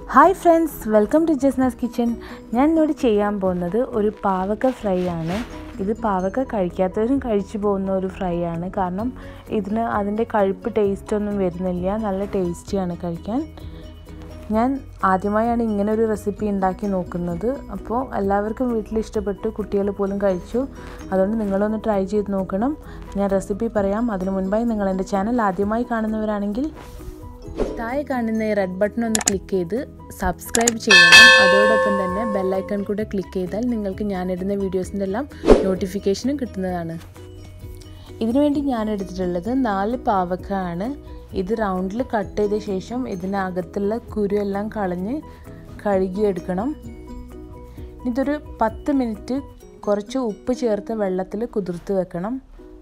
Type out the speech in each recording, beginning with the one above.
hi friends welcome to Jasna's kitchen ഞാൻ ഇന്നോട് ചെയ്യാൻ പോകുന്നത് ഒരു പാവക്ക ഫ്രൈ ആണ് ഇത് പാവക്ക കഴിക്കാത്തവരും കഴിച്ചു പോകുന്ന ഒരു ഫ്രൈ ആണ് കാരണം ഇതിന് അതിൻ്റെ കഴുപ്പ് ടേസ്റ്റ് ഒന്നും വരുന്നില്ല നല്ല ടേസ്റ്റിയാണ് കഴിക്കാൻ ഞാൻ ആദ്യമായാണ് ഇങ്ങനെ ഒരു റെസിപ്പി ഉണ്ടാക്കി നോക്കുന്നത് അപ്പോൾ എല്ലാവർക്കും വീട്ടിൽ ഇഷ്ടപ്പെട്ടു കുട്ടികൾ പോലും കഴിച്ചു അതുകൊണ്ട് നിങ്ങളൊന്ന് ട്രൈ ചെയ്ത് നോക്കണം ഞാൻ റെസിപ്പി പറയാം അതിനു മുൻപായി നിങ്ങൾ എൻ്റെ ചാനൽ ആദ്യമായി കാണുന്നവരാണെങ്കിൽ താഴെ കാണുന്ന ഈ റെഡ് ബട്ടൺ ഒന്ന് ക്ലിക്ക് ചെയ്ത് സബ്സ്ക്രൈബ് ചെയ്യണം അതോടൊപ്പം തന്നെ ബെല്ലൈക്കൺ കൂടെ ക്ലിക്ക് ചെയ്താൽ നിങ്ങൾക്ക് ഞാനിടുന്ന വീഡിയോസിൻ്റെ എല്ലാം നോട്ടിഫിക്കേഷനും കിട്ടുന്നതാണ് ഇതിനുവേണ്ടി ഞാൻ എടുത്തിട്ടുള്ളത് നാല് പാവക്ക ആണ് ഇത് റൗണ്ടിൽ കട്ട് ചെയ്ത ശേഷം ഇതിനകത്തുള്ള കുരു എല്ലാം കളഞ്ഞ് കഴുകിയെടുക്കണം ഇതൊരു പത്ത് മിനിറ്റ് കുറച്ച് ഉപ്പ് ചേർത്ത വെള്ളത്തിൽ കുതിർത്ത് വെക്കണം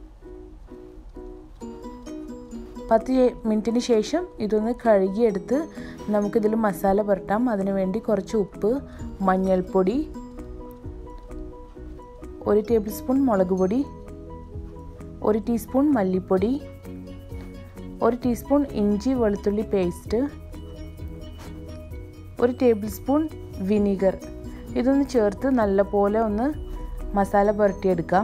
പത്ത് മിനിറ്റിന് ശേഷം ഇതൊന്ന് കഴുകിയെടുത്ത് നമുക്കിതിൽ മസാല പുരട്ടാം അതിനു വേണ്ടി കുറച്ച് ഉപ്പ് മഞ്ഞൾപ്പൊടി ഒരു ടേബിൾ സ്പൂൺ മുളക് പൊടി ഒരു ടീസ്പൂൺ മല്ലിപ്പൊടി ഒരു ടീസ്പൂൺ ഇഞ്ചി വെളുത്തുള്ളി പേസ്റ്റ് ഒരു ടേബിൾ സ്പൂൺ വിനീഗർ ഇതൊന്ന് ചേർത്ത് നല്ലപോലെ ഒന്ന് മസാല പുരട്ടിയെടുക്കാം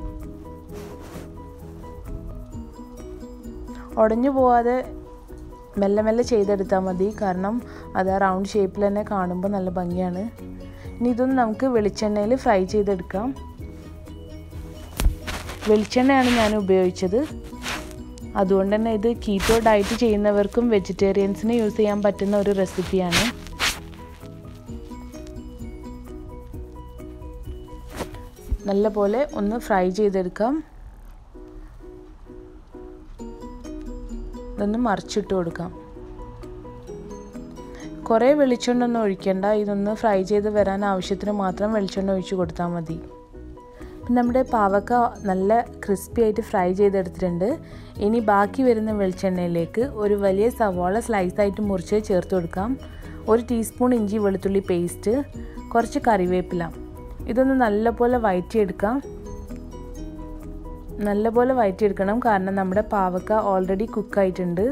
ഉടഞ്ഞു പോവാതെ മെല്ലെ മെല്ലെ ചെയ്തെടുത്താൽ മതി കാരണം അത് ആ റൗണ്ട് ഷേപ്പിൽ തന്നെ കാണുമ്പോൾ നല്ല ഭംഗിയാണ് ഇനി ഇതൊന്ന് നമുക്ക് വെളിച്ചെണ്ണയിൽ ഫ്രൈ ചെയ്തെടുക്കാം വെളിച്ചെണ്ണയാണ് ഞാൻ ഉപയോഗിച്ചത് അതുകൊണ്ട് തന്നെ ഇത് കീറ്റോ ഡയറ്റ് ചെയ്യുന്നവർക്കും വെജിറ്റേറിയൻസിന് യൂസ് ചെയ്യാൻ പറ്റുന്ന ഒരു റെസിപ്പിയാണ് നല്ലപോലെ ഒന്ന് ഫ്രൈ ചെയ്തെടുക്കാം ഇതൊന്ന് മറിച്ചിട്ട് കൊടുക്കാം കുറേ വെളിച്ചെണ്ണ ഒന്നും ഒഴിക്കേണ്ട ഇതൊന്ന് ഫ്രൈ ചെയ്ത് വരാൻ ആവശ്യത്തിന് മാത്രം വെളിച്ചെണ്ണ ഒഴിച്ച് കൊടുത്താൽ മതി നമ്മുടെ പാവക്ക നല്ല ക്രിസ്പി ആയിട്ട് ഫ്രൈ ചെയ്തെടുത്തിട്ടുണ്ട് ഇനി ബാക്കി വരുന്ന വെളിച്ചെണ്ണയിലേക്ക് ഒരു വലിയ സവാള സ്ലൈസായിട്ട് മുറിച്ച് ചേർത്ത് കൊടുക്കാം ഒരു ടീസ്പൂൺ ഇഞ്ചി വെളുത്തുള്ളി പേസ്റ്റ് കുറച്ച് കറിവേപ്പില ഇതൊന്ന് നല്ലപോലെ വയറ്റിയെടുക്കാം നല്ലപോലെ വയറ്റിയെടുക്കണം കാരണം നമ്മുടെ പാവക്ക ഓൾറെഡി കുക്കായിട്ടുണ്ട്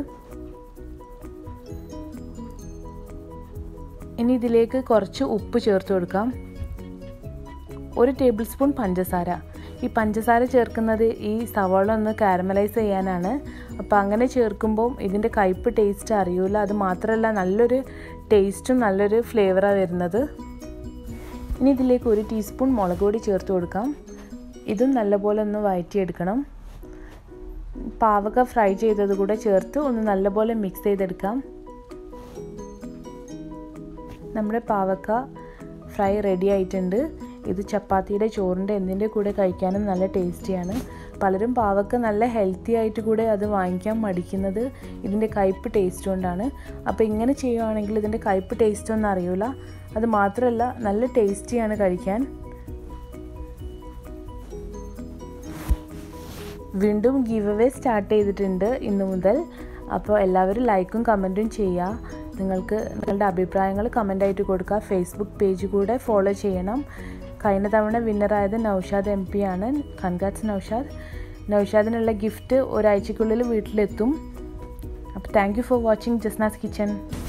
ഇനി ഇതിലേക്ക് കുറച്ച് ഉപ്പ് ചേർത്ത് കൊടുക്കാം ഒരു ടേബിൾ സ്പൂൺ പഞ്ചസാര ഈ പഞ്ചസാര ചേർക്കുന്നത് ഈ സവാള ഒന്ന് കാരമലൈസ് ചെയ്യാനാണ് അപ്പോൾ അങ്ങനെ ചേർക്കുമ്പോൾ ഇതിൻ്റെ കയ്പ്പ് ടേസ്റ്റ് അറിയില്ല അത് മാത്രമല്ല നല്ലൊരു ടേസ്റ്റും നല്ലൊരു ഫ്ലേവറാണ് വരുന്നത് ഇനി ഇതിലേക്ക് ഒരു ടീസ്പൂൺ മുളക് പൊടി ചേർത്ത് കൊടുക്കാം ഇതും നല്ലപോലെ ഒന്ന് വഴറ്റിയെടുക്കണം പാവക്ക ഫ്രൈ ചെയ്തത് കൂടെ ചേർത്ത് ഒന്ന് നല്ലപോലെ മിക്സ് ചെയ്തെടുക്കാം നമ്മുടെ പാവക്ക ഫ്രൈ റെഡി ആയിട്ടുണ്ട് ഇത് ചപ്പാത്തിയുടെ ചോറിൻ്റെ എന്തിൻ്റെ കൂടെ കഴിക്കാനും നല്ല ടേസ്റ്റിയാണ് പലരും പാവക്ക നല്ല ഹെൽത്തി ആയിട്ട് കൂടെ അത് വാങ്ങിക്കാൻ മടിക്കുന്നത് ഇതിൻ്റെ കയ്പ്പ് ടേസ്റ്റ് കൊണ്ടാണ് അപ്പോൾ ഇങ്ങനെ ചെയ്യുവാണെങ്കിൽ ഇതിൻ്റെ കയ്പ്പ് ടേസ്റ്റ് ഒന്നും അറിയില്ല അത് മാത്രമല്ല നല്ല ടേസ്റ്റിയാണ് കഴിക്കാൻ വീണ്ടും ഗീവ് അവേ സ്റ്റാർട്ട് ചെയ്തിട്ടുണ്ട് ഇന്നു മുതൽ അപ്പോൾ എല്ലാവരും ലൈക്കും കമൻറ്റും ചെയ്യുക നിങ്ങൾക്ക് നിങ്ങളുടെ അഭിപ്രായങ്ങൾ കമൻ്റായിട്ട് കൊടുക്കുക ഫേസ്ബുക്ക് പേജ് കൂടെ ഫോളോ ചെയ്യണം കഴിഞ്ഞ തവണ വിന്നറായത് നൗഷാദ് എം പി ആണ് കൺഗ്രാറ്റ്സ് നൗഷാദ് നൗഷാദിനുള്ള ഗിഫ്റ്റ് ഒരാഴ്ചക്കുള്ളിൽ വീട്ടിലെത്തും അപ്പോൾ thank you for watching Jasna's kitchen